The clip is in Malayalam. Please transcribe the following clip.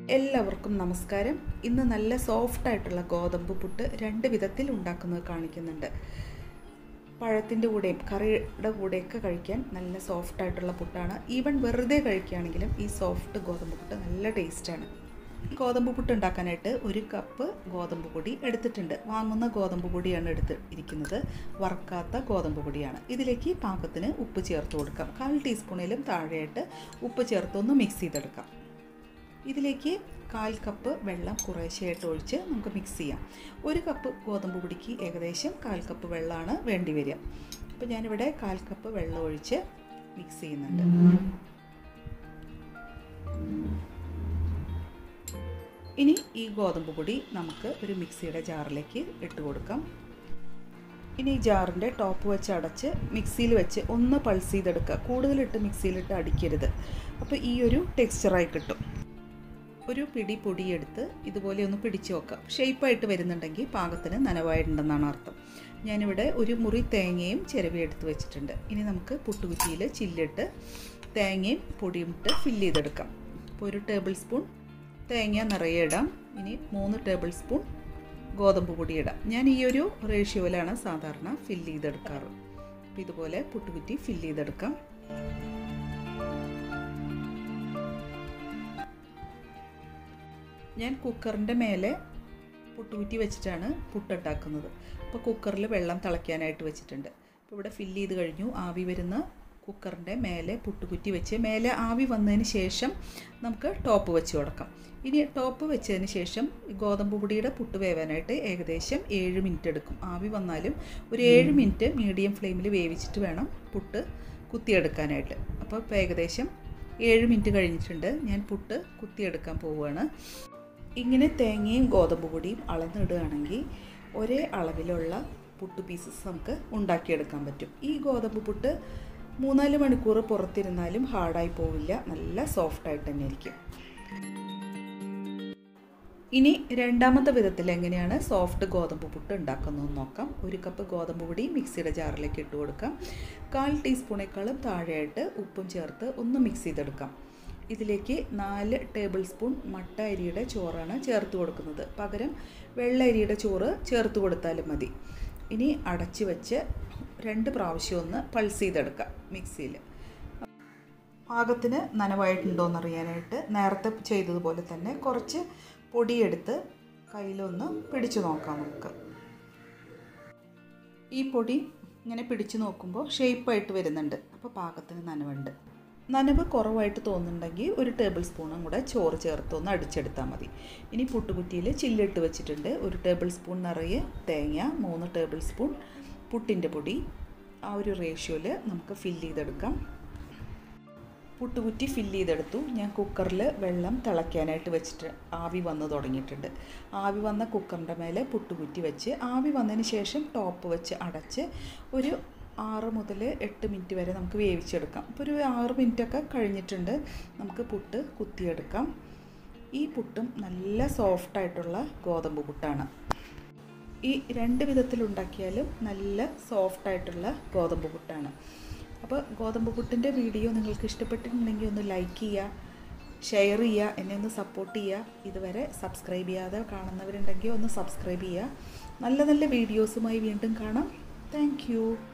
എല്ലാവർക്കും നമസ്കാരം ഇന്ന് നല്ല സോഫ്റ്റ് ആയിട്ടുള്ള ഗോതമ്പ് പുട്ട് രണ്ട് വിധത്തിൽ ഉണ്ടാക്കുന്നത് കാണിക്കുന്നുണ്ട് പഴത്തിൻ്റെ കൂടെയും കറിയുടെ കൂടെയൊക്കെ കഴിക്കാൻ നല്ല സോഫ്റ്റ് ആയിട്ടുള്ള പുട്ടാണ് ഈവൻ വെറുതെ കഴിക്കുകയാണെങ്കിലും ഈ സോഫ്റ്റ് ഗോതമ്പ് പുട്ട് നല്ല ടേസ്റ്റാണ് ഗോതമ്പ് പുട്ട് ഉണ്ടാക്കാനായിട്ട് ഒരു കപ്പ് ഗോതമ്പ് പൊടി എടുത്തിട്ടുണ്ട് വാങ്ങുന്ന ഗോതമ്പ് പൊടിയാണ് എടുത്ത് ഇരിക്കുന്നത് വറുക്കാത്ത ഗോതമ്പ് പൊടിയാണ് ഇതിലേക്ക് പാകത്തിന് ഉപ്പ് ചേർത്ത് കൊടുക്കാം കാൽ ടീസ്പൂണിലും താഴെയായിട്ട് ഉപ്പ് ചേർത്തൊന്ന് മിക്സ് ചെയ്തെടുക്കാം ഇതിലേക്ക് കാൽ കപ്പ് വെള്ളം കുറേശ്ശെയായിട്ട് ഒഴിച്ച് നമുക്ക് മിക്സ് ചെയ്യാം ഒരു കപ്പ് ഗോതമ്പ് പൊടിക്ക് ഏകദേശം കാൽ കപ്പ് വെള്ളമാണ് വേണ്ടി വരിക അപ്പോൾ ഞാനിവിടെ കാൽ കപ്പ് വെള്ളം ഒഴിച്ച് മിക്സ് ചെയ്യുന്നുണ്ട് ഇനി ഈ ഗോതമ്പ് പൊടി നമുക്ക് ഒരു മിക്സിയുടെ ജാറിലേക്ക് ഇട്ട് കൊടുക്കാം ഇനി ഈ ജാറിൻ്റെ ടോപ്പ് വെച്ച് അടച്ച് മിക്സിയിൽ വെച്ച് ഒന്ന് പൾസ് ചെയ്തെടുക്കുക കൂടുതലിട്ട് മിക്സിയിലിട്ട് അടിക്കരുത് അപ്പോൾ ഈ ഒരു ടെക്സ്ചറായി കിട്ടും ഒരു പിടി പൊടിയെടുത്ത് ഇതുപോലെ ഒന്ന് പിടിച്ചു നോക്കാം ഷേപ്പായിട്ട് വരുന്നുണ്ടെങ്കിൽ പാകത്തിന് നനവായിട്ടുണ്ടെന്നാണ് അർത്ഥം ഞാനിവിടെ ഒരു മുറി തേങ്ങയും ചിരവി എടുത്ത് വെച്ചിട്ടുണ്ട് ഇനി നമുക്ക് പുട്ടുകുറ്റിയിൽ ചില്ലിട്ട് തേങ്ങയും പൊടിയും ഇട്ട് ഫില്ല് ചെയ്തെടുക്കാം അപ്പോൾ ഒരു ടേബിൾ സ്പൂൺ തേങ്ങ നിറയെ ഇടാം ഇനി മൂന്ന് ടേബിൾ സ്പൂൺ ഗോതമ്പ് പൊടി ഇടാം ഞാൻ ഈ ഒരു റേഷ്യോയിലാണ് സാധാരണ ഫില്ല് ചെയ്തെടുക്കാറ് അപ്പോൾ ഇതുപോലെ പുട്ടുകുറ്റി ഫില്ല് ചെയ്തെടുക്കാം ഞാൻ കുക്കറിൻ്റെ മേലെ പുട്ടുകുറ്റി വെച്ചിട്ടാണ് പുട്ടുണ്ടാക്കുന്നത് അപ്പോൾ കുക്കറിൽ വെള്ളം തിളയ്ക്കാനായിട്ട് വെച്ചിട്ടുണ്ട് അപ്പോൾ ഇവിടെ ഫില്ല് ചെയ്ത് കഴിഞ്ഞു ആവി വരുന്ന കുക്കറിൻ്റെ മേലെ പുട്ടുകുറ്റി വെച്ച് മേലെ ആവി വന്നതിന് ശേഷം നമുക്ക് ടോപ്പ് വെച്ച് കൊടുക്കാം ഇനി ടോപ്പ് വെച്ചതിന് ശേഷം ഗോതമ്പ് പൊടിയുടെ പുട്ട് വേവാനായിട്ട് ഏകദേശം ഏഴ് മിനിറ്റ് എടുക്കും ആവി വന്നാലും ഒരു ഏഴ് മിനിറ്റ് മീഡിയം ഫ്ലെയിമിൽ വേവിച്ചിട്ട് വേണം പുട്ട് കുത്തിയെടുക്കാനായിട്ട് അപ്പോൾ ഇപ്പോൾ ഏകദേശം ഏഴ് മിനിറ്റ് കഴിഞ്ഞിട്ടുണ്ട് ഞാൻ പുട്ട് കുത്തിയെടുക്കാൻ പോവുകയാണ് ഇങ്ങനെ തേങ്ങയും ഗോതമ്പ് പൊടിയും അളന്നിടുകയാണെങ്കിൽ ഒരേ അളവിലുള്ള പുട്ട് പീസസ് നമുക്ക് ഉണ്ടാക്കിയെടുക്കാൻ പറ്റും ഈ ഗോതമ്പ് പുട്ട് മൂന്നാല് മണിക്കൂർ പുറത്തിരുന്നാലും ഹാർഡായി പോവില്ല നല്ല സോഫ്റ്റായിട്ട് തന്നെ ഇരിക്കും ഇനി രണ്ടാമത്തെ വിധത്തിൽ എങ്ങനെയാണ് സോഫ്റ്റ് ഗോതമ്പ് പുട്ട് ഉണ്ടാക്കുന്നതെന്ന് നോക്കാം ഒരു കപ്പ് ഗോതമ്പ് പൊടി മിക്സിയുടെ ജാറിലേക്ക് ഇട്ട് കൊടുക്കാം കാൽ ടീസ്പൂണേക്കാളും താഴെയായിട്ട് ഉപ്പും ചേർത്ത് ഒന്ന് മിക്സ് ചെയ്തെടുക്കാം ഇതിലേക്ക് നാല് ടേബിൾ സ്പൂൺ മട്ട അരിയുടെ ചോറാണ് ചേർത്ത് കൊടുക്കുന്നത് പകരം വെള്ള അരിയുടെ ചോറ് ചേർത്ത് കൊടുത്താലും മതി ഇനി അടച്ച് വെച്ച് രണ്ട് പ്രാവശ്യം ഒന്ന് പൾസ് ചെയ്തെടുക്കാം മിക്സിയിൽ പാകത്തിന് നനവായിട്ടുണ്ടോ എന്നറിയാനായിട്ട് നേരത്തെ ചെയ്തതുപോലെ തന്നെ കുറച്ച് പൊടിയെടുത്ത് കയ്യിലൊന്ന് പിടിച്ചു നോക്കാം നമുക്ക് ഈ പൊടി ഇങ്ങനെ പിടിച്ചു നോക്കുമ്പോൾ ഷേപ്പായിട്ട് വരുന്നുണ്ട് അപ്പോൾ പാകത്തിന് നനവുണ്ട് നനവ് കുറവായിട്ട് തോന്നുന്നുണ്ടെങ്കിൽ ഒരു ടേബിൾ സ്പൂണും കൂടെ ചോറ് ചേർത്ത് ഒന്ന് അടിച്ചെടുത്താൽ മതി ഇനി പുട്ടുകുറ്റിയിൽ ചില്ലിട്ട് വെച്ചിട്ടുണ്ട് ഒരു ടേബിൾ സ്പൂൺ നിറയെ തേങ്ങ മൂന്ന് ടേബിൾ സ്പൂൺ പുട്ടിൻ്റെ പൊടി ആ ഒരു റേഷ്യോയിൽ നമുക്ക് ഫില്ല് ചെയ്തെടുക്കാം പുട്ടുകുറ്റി ഫില്ല് ചെയ്തെടുത്തു ഞാൻ കുക്കറിൽ വെള്ളം തിളയ്ക്കാനായിട്ട് വെച്ചിട്ട് ആവി വന്ന് തുടങ്ങിയിട്ടുണ്ട് ആവി വന്ന കുക്കറിൻ്റെ മേലെ പുട്ടുകുറ്റി വെച്ച് ആവി വന്നതിന് ശേഷം ടോപ്പ് വെച്ച് അടച്ച് ഒരു ആറ് മുതൽ എട്ട് മിനിറ്റ് വരെ നമുക്ക് വേവിച്ചെടുക്കാം ഇപ്പോൾ ഒരു ആറ് മിനിറ്റൊക്കെ കഴിഞ്ഞിട്ടുണ്ട് നമുക്ക് പുട്ട് കുത്തിയെടുക്കാം ഈ പുട്ടും നല്ല സോഫ്റ്റായിട്ടുള്ള ഗോതമ്പ് പുട്ടാണ് ഈ രണ്ട് വിധത്തിലുണ്ടാക്കിയാലും നല്ല സോഫ്റ്റായിട്ടുള്ള ഗോതമ്പ് പുട്ടാണ് അപ്പോൾ ഗോതമ്പ് പുട്ടിൻ്റെ വീഡിയോ നിങ്ങൾക്ക് ഇഷ്ടപ്പെട്ടിട്ടുണ്ടെങ്കിൽ ഒന്ന് ലൈക്ക് ചെയ്യുക ഷെയർ ചെയ്യുക എന്നെ ഒന്ന് സപ്പോർട്ട് ചെയ്യുക ഇതുവരെ സബ്സ്ക്രൈബ് ചെയ്യാതെ കാണുന്നവരുണ്ടെങ്കിൽ ഒന്ന് സബ്സ്ക്രൈബ് ചെയ്യുക നല്ല നല്ല വീഡിയോസുമായി വീണ്ടും കാണാം താങ്ക്